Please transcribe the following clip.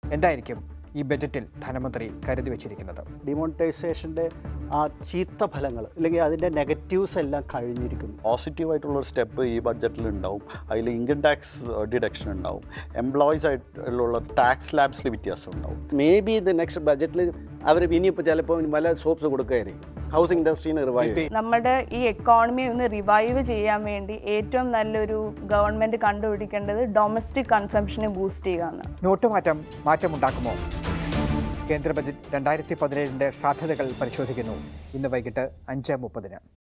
എന്തായിരിക്കും ഈ ബജറ്റിൽ ധനമന്ത്രി കരുതി വച്ചിരിക്കുന്നത് ഡിമോണിറ്റൈസേഷൻ്റെ ആ ചീത്ത ഫലങ്ങൾ അല്ലെങ്കിൽ അതിൻ്റെ നെഗറ്റീവ്സ് എല്ലാം കഴിഞ്ഞിരിക്കുന്നു പോസിറ്റീവായിട്ടുള്ള ഒരു സ്റ്റെപ്പ് ഈ ബഡ്ജറ്റിൽ ഉണ്ടാവും അതിൽ ഇൻകം ടാക്സ് ഡിഡക്ഷൻ ഉണ്ടാവും എംപ്ലോയീസ് ആയിട്ടുള്ള ടാക്സ് ലാബ്സിൽ വ്യത്യാസം ഉണ്ടാവും മേ ബി ഇത് നെക്സ്റ്റ് ബഡ്ജറ്റിൽ അവർ ഇനിയിപ്പോൾ ചിലപ്പോൾ പല സോപ്സ് കൊടുക്കുകയായിരിക്കും ഹൗസിംഗ് ഇൻഡസ്ട്രീനെ റിവൈവ് നമ്മുടെ ഈ എക്കോണമി ഒന്ന് റിവൈവ് ചെയ്യാൻ വേണ്ടി ഏറ്റവും നല്ലൊരു ഗവൺമെന്റ് കണ്ടുപിടിക്കേണ്ടത് ഡൊമസ്റ്റിക് കൺസംഷനെ ബൂസ്റ്റ് ചെയ്യുക എന്നാണ് നോട്ടുമാറ്റം മാറ്റമുണ്ടാക്കുമോ കേന്ദ്ര ബജറ്റ് രണ്ടായിരത്തി പതിനേഴിൻ്റെ സാധ്യതകൾ പരിശോധിക്കുന്നു ഇന്ന് വൈകിട്ട് അഞ്ച് മുപ്പതിന്